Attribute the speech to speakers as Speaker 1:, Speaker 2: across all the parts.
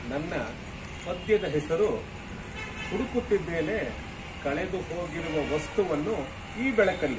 Speaker 1: ನನ್ನ ಪದ್ಯದ ಹೆಸರು ಹುಡುಕುತ್ತಿದ್ದೇನೆ ಕಳೆದು ಹೋಗಿರುವ ವಸ್ತುವನ್ನು ಈ ಬೆಳಕಲ್ಲಿ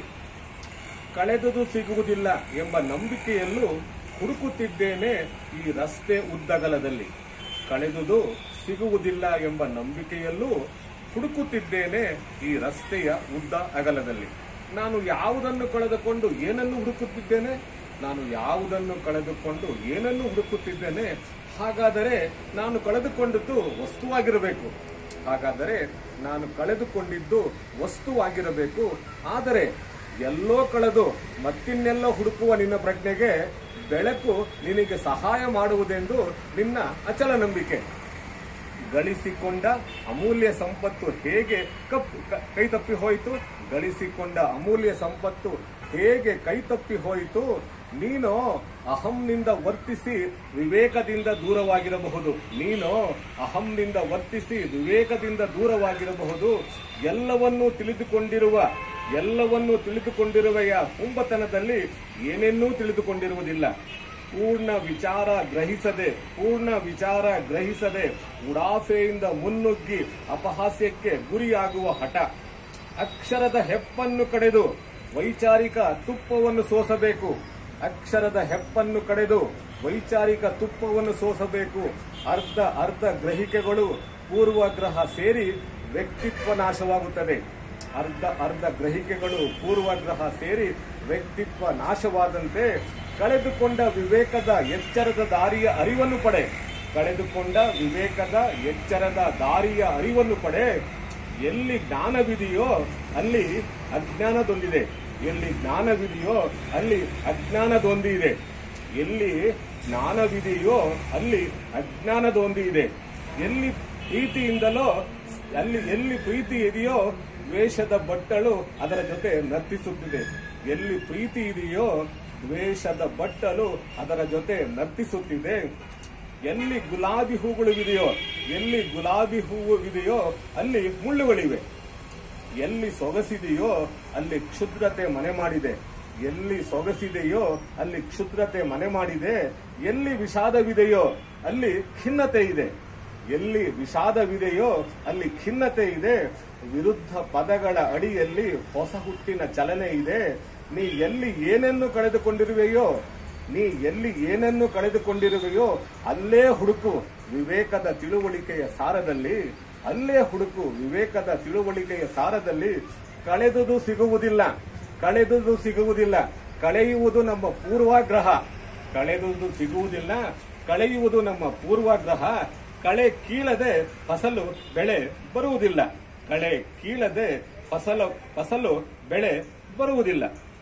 Speaker 1: ಕಳೆದುದು ಸಿಗುವುದಿಲ್ಲ ಎಂಬ ನಂಬಿಕೆಯಲ್ಲೂ ಹುಡುಕುತ್ತಿದ್ದೇನೆ ಈ ರಸ್ತೆ ಉದ್ದಗಲದಲ್ಲಿ ಕಳೆದುದು ಸಿಗುವುದಿಲ್ಲ ಎಂಬ ನಂಬಿಕೆಯಲ್ಲೂ ಹುಡುಕುತ್ತಿದ್ದೇನೆ ಈ ರಸ್ತೆಯ ಉದ್ದ ಅಗಲದಲ್ಲಿ ನಾನು ಯಾವುದನ್ನು ಕಳೆದುಕೊಂಡು ಏನನ್ನು ಹುಡುಕುತ್ತಿದ್ದೇನೆ ನಾನು ಯಾವುದನ್ನು ಕಳೆದುಕೊಂಡು ಏನನ್ನು ಹುಡುಕುತ್ತಿದ್ದೇನೆ ಹಾಗಾದರೆ ನಾನು ಕಳೆದುಕೊಂಡದ್ದು ವಸ್ತುವಾಗಿರಬೇಕು ಹಾಗಾದರೆ ನಾನು ಕಳೆದುಕೊಂಡಿದ್ದು ವಸ್ತುವಾಗಿರಬೇಕು ಆದರೆ ಎಲ್ಲೋ ಕಳೆದು ಮತ್ತಿನ್ನೆಲ್ಲೋ ಹುಡುಕುವ ನಿನ್ನ ಪ್ರಜ್ಞೆಗೆ ಬೆಳಕು ನಿನಗೆ ಸಹಾಯ ಮಾಡುವುದೆಂದು ನಿನ್ನ ಅಚಲ ನಂಬಿಕೆ ಗಳಿಸಿಕೊಂಡ ಅಮೂಲ್ಯ ಸಂಪತ್ತು ಹೇಗೆ ಕಪ್ಪು ಕ- ಕೈತಪ್ಪಿ ಹೋಯಿತು ಗಳಿಸಿಕೊಂಡ ಅಮೂಲ್ಯ ಸಂಪತ್ತು ಹೇಗೆ ಕೈತಪ್ಪಿ ಹೋಯಿತು ನೀನು ಅಹಂನಿಂದ ವರ್ತಿಸಿ ವಿವೇಕದಿಂದ ದೂರವಾಗಿರಬಹುದು ನೀನು ಅಹಂನಿಂದ ವರ್ತಿಸಿ ವಿವೇಕದಿಂದ ದೂರವಾಗಿರಬಹುದು ಎಲ್ಲವನ್ನೂ ತಿಳಿದುಕೊಂಡಿರುವ ಎಲ್ಲವನ್ನೂ ತಿಳಿದುಕೊಂಡಿರುವೆಯ ಕುಂಭತನದಲ್ಲಿ ಏನೇನ್ನೂ ತಿಳಿದುಕೊಂಡಿರುವುದಿಲ್ಲ ಪೂರ್ಣ ವಿಚಾರ ಗ್ರಹಿಸದೆ ಪೂರ್ಣ ವಿಚಾರ ಗ್ರಹಿಸದೆ ಉಡಾಫೆಯಿಂದ ಮುನ್ನುಗ್ಗಿ ಅಪಹಾಸ್ಯಕ್ಕೆ ಗುರಿಯಾಗುವ ಹಠ ಅಕ್ಷರದ ಹೆಪ್ಪನ್ನು ಕಡೆದು ವೈಚಾರಿಕ ತುಪ್ಪವನ್ನು ಸೋಸಬೇಕು ಅಕ್ಷರದ ಹೆಪ್ಪನ್ನು ಕಡೆದು ವೈಚಾರಿಕ ತುಪ್ಪವನ್ನು ಸೋಸಬೇಕು ಅರ್ಧ ಅರ್ಧ ಗ್ರಹಿಕೆಗಳು ಪೂರ್ವಗ್ರಹ ಸೇರಿ ವ್ಯಕ್ತಿತ್ವ ನಾಶವಾಗುತ್ತದೆ ಅರ್ಧ ಅರ್ಧ ಗ್ರಹಿಕೆಗಳು ಪೂರ್ವಗ್ರಹ ಸೇರಿ ವ್ಯಕ್ತಿತ್ವ ನಾಶವಾದಂತೆ ಕಳೆದುಕೊಂಡ ವಿವೇಕದ ಎಚ್ಚರದ ದಾರಿಯ ಅರಿವನ್ನು ಪಡೆ ಕಳೆದುಕೊಂಡ ವಿವೇಕದ ಎಚ್ಚರದ ದಾರಿಯ ಅರಿವನ್ನು ಪಡೆ ಎಲ್ಲಿ ಜ್ಞಾನವಿದೆಯೋ ಅಲ್ಲಿ ಅಜ್ಞಾನದೊಂದಿದೆ ಎಲ್ಲಿ ಜ್ಞಾನವಿದೆಯೋ ಅಲ್ಲಿ ಅಜ್ಞಾನದೊಂದಿ ಇದೆ ಎಲ್ಲಿ ಜ್ಞಾನವಿದೆಯೋ ಅಲ್ಲಿ ಅಜ್ಞಾನದೊಂದಿ ಇದೆ ಎಲ್ಲಿ ಪ್ರೀತಿಯಿಂದಲೋ ಅಲ್ಲಿ ಎಲ್ಲಿ ಪ್ರೀತಿ ಇದೆಯೋ ದ್ವೇಷದ ಬಟ್ಟಲು ಅದರ ಜೊತೆ ನರ್ತಿಸುತ್ತಿದೆ ಎಲ್ಲಿ ಪ್ರೀತಿ ಇದೆಯೋ ದ್ವೇಷದ ಬಟ್ಟಲು ಅದರ ಜೊತೆ ನರ್ತಿಸುತ್ತಿದೆ ಎಲ್ಲಿ ಗುಲಾಬಿ ಹೂಗಳು ಇದೆಯೋ ಎಲ್ಲಿ ಗುಲಾಬಿ ಹೂವು ಇದೆಯೋ ಅಲ್ಲಿ ಮುಳ್ಳುಗಳಿವೆ ಎಲ್ಲಿ ಸೊಗಸಿದೆಯೋ ಅಲ್ಲಿ ಕ್ಷುದ್ರತೆ ಮನೆ ಮಾಡಿದೆ ಎಲ್ಲಿ ಸೊಗಸಿದೆಯೋ ಅಲ್ಲಿ ಕ್ಷುದ್ರತೆ ಮನೆ ಮಾಡಿದೆ ಎಲ್ಲಿ ವಿಷಾದವಿದೆಯೋ ಅಲ್ಲಿ ಖಿನ್ನತೆ ಇದೆ ಎಲ್ಲಿ ವಿಷಾದವಿದೆಯೋ ಅಲ್ಲಿ ಖಿನ್ನತೆ ಇದೆ ವಿರುದ್ಧ ಪದಗಳ ಅಡಿಯಲ್ಲಿ ಹೊಸ ಹುಟ್ಟಿನ ಚಲನೆ ಇದೆ ನೀ ಎಲ್ಲಿ ಏನನ್ನು ಕಳೆದುಕೊಂಡಿರುವೆಯೋ ನೀ ಎಲ್ಲಿ ಏನನ್ನು ಕಳೆದುಕೊಂಡಿರುವೆಯೋ ಅಲ್ಲೇ ಹುಡುಕು ವಿವೇಕದ ತಿಳುವಳಿಕೆಯ ಸಾರದಲ್ಲಿ ಅಲ್ಲೇ ಹುಡುಕು ವಿವೇಕದ ತಿಳುವಳಿಕೆಯ ಸಾರದಲ್ಲಿ ಕಳೆದುದು ಸಿಗುವುದಿಲ್ಲ ಕಳೆದುದು ಸಿಗುವುದಿಲ್ಲ ಕಳೆಯುವುದು ನಮ್ಮ ಪೂರ್ವಾಗ್ರಹ ಕಳೆದುದು ಸಿಗುವುದಿಲ್ಲ ಕಳೆಯುವುದು ನಮ್ಮ ಪೂರ್ವಾಗ್ರಹ ಕಳೆ ಕೀಳದೆ ಫಸಲು ಬೆಳೆ ಬರುವುದಿಲ್ಲ ಕಳೆ ಕೀಳದೆ ಫಸಲು ಫಸಲು ಬೆಳೆ ಬರುವುದಿಲ್ಲ